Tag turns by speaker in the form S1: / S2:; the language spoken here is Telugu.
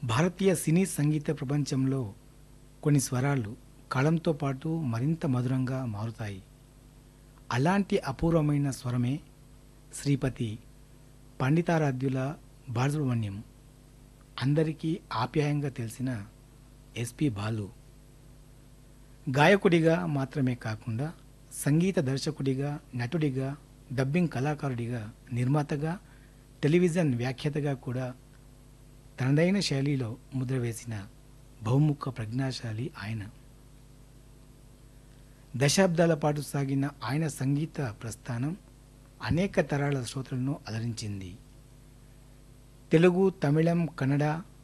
S1: భారతీయ సినీ సంగీత ప్రపంచంలో కొన్ని స్వరాలు కాలంతో పాటు మరింత మధురంగా మారుతాయి అలాంటి అపూర్వమైన స్వరమే శ్రీపతి పండితారాధ్యుల బాలసుబ్రహ్మణ్యం అందరికీ ఆప్యాయంగా తెలిసిన ఎస్పి బాలు గాయకుడిగా మాత్రమే కాకుండా సంగీత దర్శకుడిగా నటుడిగా డబ్బింగ్ కళాకారుడిగా నిర్మాతగా టెలివిజన్ వ్యాఖ్యాతగా కూడా తనదైన శైలిలో ముద్ర వేసిన బహుముఖ ప్రజ్ఞాశాలి ఆయన దశాబ్దాల పాటు సాగిన ఆయన సంగీత ప్రస్థానం అనేక తరాల శ్రోతలను అలరించింది తెలుగు తమిళం కన్నడ